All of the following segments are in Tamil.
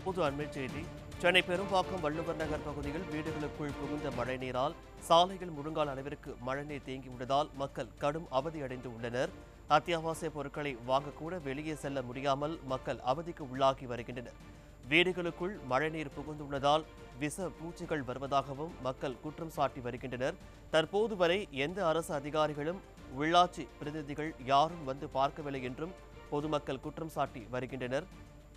பொது அண்மைச் செய்தி சென்னை பெரும்பாக்கம் வள்ளுவர் நகர் பகுதியில் வீடுகளுக்குள் புகுந்த மழைநீரால் சாலைகள் முழுங்கால் அளவிற்கு மழைநீர் தேங்கியுள்ளதால் மக்கள் கடும் அவதியடைந்து உள்ளனர் அத்தியாவசிய பொருட்களை வாங்கக்கூட வெளியே செல்ல முடியாமல் மக்கள் அவதிக்கு உள்ளாகி வருகின்றனர் வீடுகளுக்குள் மழைநீர் புகுந்துள்ளதால் விஷ பூச்சிகள் வருவதாகவும் மக்கள் குற்றம் சாட்டி வருகின்றனர் தற்போது வரை எந்த அரசு அதிகாரிகளும் உள்ளாட்சி பிரதிநிதிகள் யாரும் வந்து பார்க்கவில்லை என்றும் பொதுமக்கள் குற்றம் சாட்டி வருகின்றனர்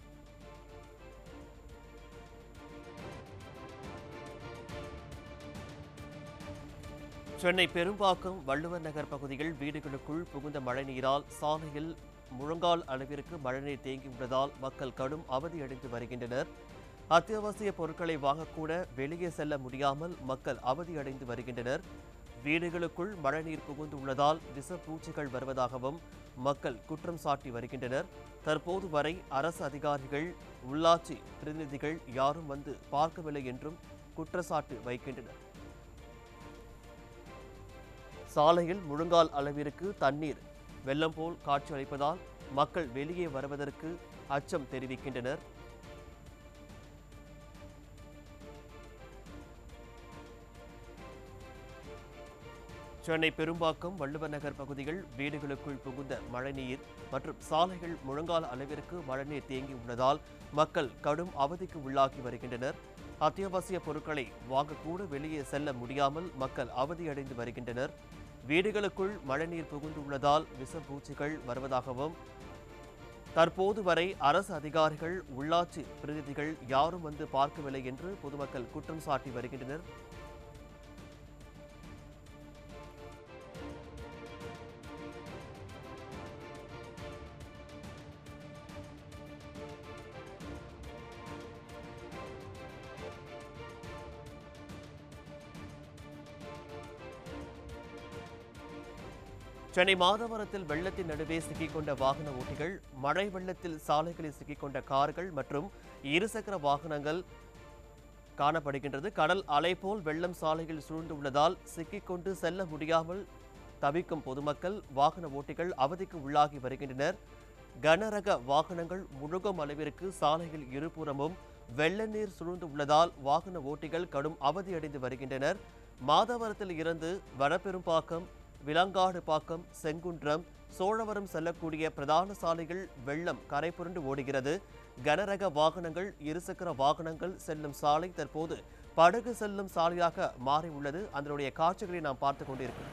சென்னை பெரும்பாக்கம் வள்ளுவர் நகர் பகுதியில் வீடுகளுக்குள் புகுந்த மழைநீரால் சாலையில் முழங்கால் அளவிற்கு மழைநீர் தேங்கியுள்ளதால் மக்கள் கடும் அவதியடைந்து வருகின்றனர் அத்தியாவசிய பொருட்களை வாங்கக்கூட வெளியே செல்ல முடியாமல் மக்கள் அவதியடைந்து வருகின்றனர் வீடுகளுக்குள் மழைநீர் புகுந்துள்ளதால் விஷப்பூச்சிகள் வருவதாகவும் மக்கள் குற்றம் சாட்டி வருகின்றனர் தற்போது வரை அரசு அதிகாரிகள் உள்ளாட்சி பிரதிநிதிகள் யாரும் வந்து பார்க்கவில்லை என்றும் குற்றச்சாட்டு வைக்கின்றனர் சாலையில் முழுங்கால் அளவிற்கு தண்ணீர் வெள்ளம் போல் காட்சியளிப்பதால் மக்கள் வெளியே வருவதற்கு அச்சம் தெரிவிக்கின்றனர் சென்னை பெரும்பாக்கம் வள்ளுவர் நகர் பகுதியில் வீடுகளுக்குள் புகுந்த மழைநீர் மற்றும் சாலைகள் முழங்கால் அளவிற்கு மழைநீர் தேங்கியுள்ளதால் மக்கள் கடும் அவதிக்கு உள்ளாகி வருகின்றனர் அத்தியாவசிய பொருட்களை வாங்கக்கூட வெளியே செல்ல முடியாமல் மக்கள் அவதியடைந்து வருகின்றனர் வீடுகளுக்குள் மழைநீர் புகுந்துள்ளதால் விஷப்பூச்சிகள் வருவதாகவும் தற்போது வரை அரசு அதிகாரிகள் உள்ளாட்சி பிரதிநிதிகள் யாரும் வந்து பார்க்கவில்லை என்று பொதுமக்கள் குற்றம் சாட்டி வருகின்றனர் சென்னை மாதவரத்தில் வெள்ளத்தின் நடுவே சிக்கிக்கொண்ட வாகன ஓட்டிகள் மழை வெள்ளத்தில் சாலைகளில் சிக்கிக்கொண்ட கார்கள் மற்றும் இருசக்கர வாகனங்கள் காணப்படுகின்றது கடல் அலை போல் வெள்ளம் சாலையில் சூழ்ந்துள்ளதால் சிக்கிக்கொண்டு செல்ல முடியாமல் தவிக்கும் பொதுமக்கள் வாகன ஓட்டிகள் அவதிக்கு உள்ளாகி வருகின்றனர் கனரக வாகனங்கள் முழுகும் அளவிற்கு சாலையில் இருபுறமும் வெள்ள நீர் சூழ்ந்து உள்ளதால் வாகன ஓட்டிகள் கடும் அவதியடைந்து வருகின்றனர் மாதவரத்தில் இருந்து வடபெரும்பாக்கம் விலங்காடு பாக்கம் செங்குன்றம் சோழவரம் செல்லக்கூடிய பிரதான சாலைகள் வெள்ளம் கரை புரண்டு ஓடுகிறது கனரக வாகனங்கள் இருசக்கர வாகனங்கள் செல்லும் சாலை தற்போது படகு செல்லும் சாலையாக மாறி உள்ளது அதனுடைய காட்சிகளை நாம் பார்த்து கொண்டிருக்கிறோம்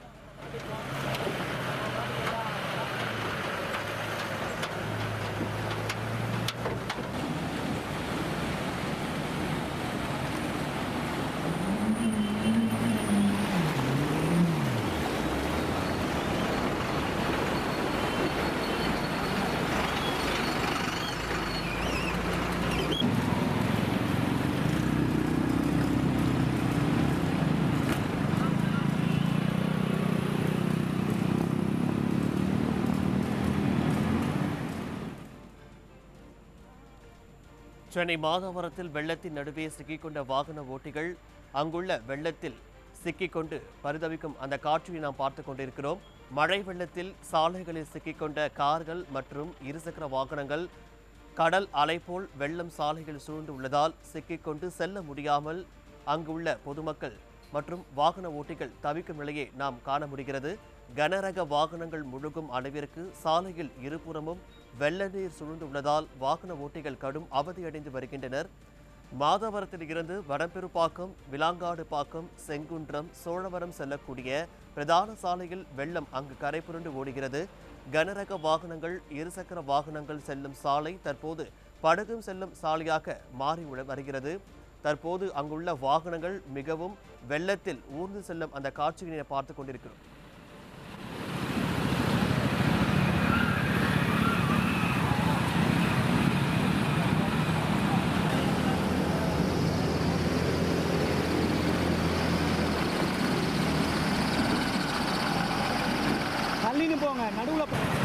சென்னை மாதவரத்தில் வெள்ளத்தின் நடுவே சிக்கிக்கொண்ட வாகன ஓட்டிகள் அங்குள்ள வெள்ளத்தில் சிக்கிக்கொண்டு பரிதவிக்கும் அந்த காட்சியை நாம் பார்த்து கொண்டிருக்கிறோம் மழை வெள்ளத்தில் சாலைகளில் சிக்கிக்கொண்ட கார்கள் மற்றும் இருசக்கர வாகனங்கள் கடல் அலை போல் வெள்ளம் சாலைகள் சூழ்ந்து உள்ளதால் சிக்கிக்கொண்டு செல்ல முடியாமல் அங்குள்ள பொதுமக்கள் மற்றும் வாகன ஓட்டிகள் தவிக்கும் நிலையை நாம் காண முடிகிறது கனரக வாகனங்கள் முழுகும் அளவிற்கு சாலையில் இருபுறமும் வெள்ள நீர் சூழ்ந்துள்ளதால் வாகன ஓட்டிகள் கடும் அவதியடைந்து வருகின்றனர் மாதவரத்தில் இருந்து வடபெருப்பாக்கம் விலாங்காடு பாக்கம் செங்குன்றம் சோழவரம் செல்லக்கூடிய பிரதான சாலையில் வெள்ளம் அங்கு கரை புரண்டு ஓடுகிறது கனரக வாகனங்கள் இருசக்கர வாகனங்கள் செல்லும் சாலை தற்போது படகும் செல்லும் சாலையாக மாறி உள்ள- வருகிறது தற்போது அங்குள்ள வாகனங்கள் மிகவும் வெள்ளத்தில் ஊர்ந்து செல்லும் அந்த காட்சிகளை பார்த்து கொண்டிருக்கிறோம் தள்ளின்னு போங்க நடுவில்